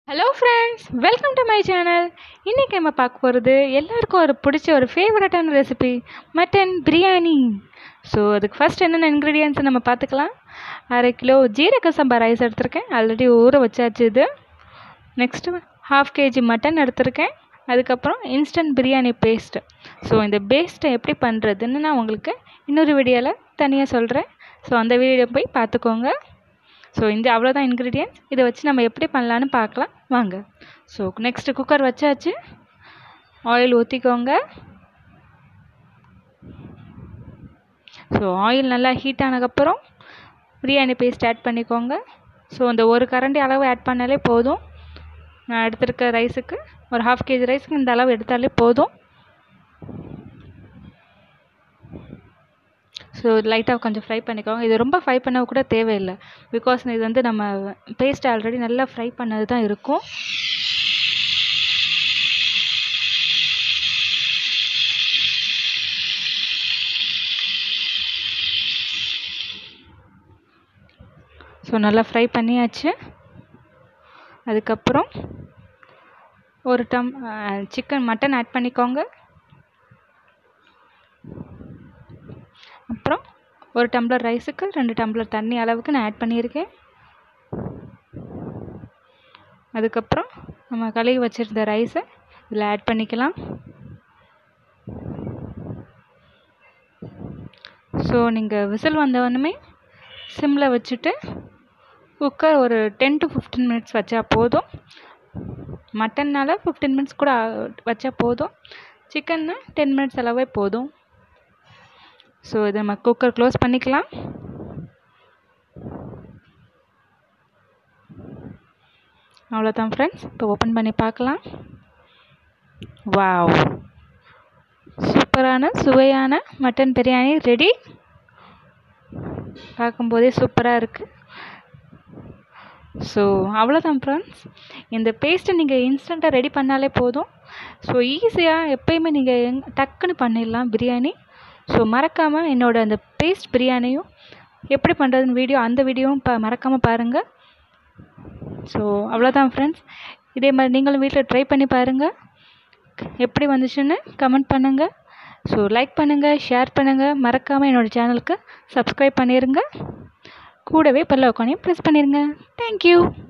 hello friends welcome to my channel இன்றைக்கி நம்ம பார்க்க போகிறது எல்லாருக்கும் ஒரு பிடிச்ச ஒரு ஃபேவரட்டான ரெசிபி மட்டன் பிரியாணி ஸோ அதுக்கு ஃபஸ்ட் என்னென்ன இன்க்ரீடியன்ஸ் நம்ம பார்த்துக்கலாம் அரை கிலோ ஜீரக சம்பா ரைஸ் எடுத்திருக்கேன் ஆல்ரெடி ஊற வச்சாச்சு இது நெக்ஸ்ட்டு ஹாஃப் கேஜி மட்டன் எடுத்திருக்கேன் அதுக்கப்புறம் இன்ஸ்டன்ட் பிரியாணி பேஸ்ட்டு ஸோ இந்த பேஸ்ட்டை எப்படி பண்ணுறதுன்னு நான் உங்களுக்கு இன்னொரு வீடியோவில் தனியாக சொல்கிறேன் ஸோ அந்த வீடியோ போய் பார்த்துக்கோங்க ஸோ இந்த அவ்வளோதான் இன்க்ரீடியன்ஸ் இதை வச்சு நம்ம எப்படி பண்ணலான்னு பார்க்கலாம் வாங்க ஸோ நெக்ஸ்ட்டு குக்கர் வச்சாச்சு ஆயில் ஊற்றிக்கோங்க ஸோ ஆயில் நல்லா ஹீட் ஆனதுக்கப்புறம் பிரியாணி பேஸ்ட் ஆட் பண்ணிக்கோங்க ஸோ இந்த ஒரு கரண்டி அளவு ஆட் பண்ணாலே போதும் நான் எடுத்திருக்க ரைஸுக்கு ஒரு ஹாஃப் கேஜி ரைஸுக்கு இந்த அளவு எடுத்தாலே போதும் ஸோ லைட்டாக கொஞ்சம் ஃப்ரை பண்ணிக்கோங்க இது ரொம்ப ஃப்ரை பண்ண கூட தேவையில்லை பிகாஸ் இது வந்து நம்ம பேஸ்ட் ஆல்ரெடி நல்லா ஃப்ரை பண்ணது தான் இருக்கும் ஸோ நல்லா ஃப்ரை பண்ணியாச்சு அதுக்கப்புறம் ஒரு டம் சிக்கன் மட்டன் ஆட் பண்ணிக்கோங்க அப்புறம் ஒரு டம்ளர் ரைஸுக்கு ரெண்டு டம்ளர் தண்ணி அளவுக்கு நான் ஆட் பண்ணியிருக்கேன் அதுக்கப்புறம் நம்ம கழுவி வச்சுருந்த ரைஸை இதில் ஆட் பண்ணிக்கலாம் ஸோ நீங்கள் விசில் வந்தவொடனே சிம்மில் வச்சுட்டு குக்கர் ஒரு டென் டு ஃபிஃப்டீன் மினிட்ஸ் வச்சா போதும் மட்டன்னால் ஃபிஃப்டீன் மினிட்ஸ் கூட வச்சா போதும் சிக்கன்னா டென் மினிட்ஸ் அளவே போதும் ஸோ இதை நம்ம குக்கர் க்ளோஸ் பண்ணிக்கலாம் அவ்வளோதான் ஃப்ரெண்ட்ஸ் இப்போ ஓப்பன் பண்ணி பார்க்கலாம் வாவ் சூப்பரான சுவையான மட்டன் பிரியாணி ரெடி பார்க்கும்போதே சூப்பராக இருக்குது ஸோ அவ்வளோதான் ஃப்ரெண்ட்ஸ் இந்த பேஸ்ட்டை நீங்கள் இன்ஸ்டண்ட்டாக ரெடி பண்ணாலே போதும் ஸோ ஈஸியாக எப்பயுமே நீங்கள் எங் டக்குன்னு பண்ணிடலாம் பிரியாணி ஸோ மறக்காமல் என்னோடய அந்த பேஸ்ட் பிரியாணியும் எப்படி பண்ணுறதுன்னு வீடியோ அந்த வீடியோவும் ப மறக்காமல் பாருங்கள் ஸோ அவ்வளோதான் ஃப்ரெண்ட்ஸ் இதே மாதிரி நீங்களும் வீட்டில் ட்ரை பண்ணி பாருங்கள் எப்படி வந்துச்சுன்னு கமெண்ட் பண்ணுங்கள் ஸோ லைக் பண்ணுங்கள் ஷேர் பண்ணுங்கள் மறக்காமல் என்னோடய சேனலுக்கு சப்ஸ்கிரைப் பண்ணிடுங்க கூடவே பல்ல உட்கானையும் ப்ரெஸ் பண்ணிடுங்க தேங்க்யூ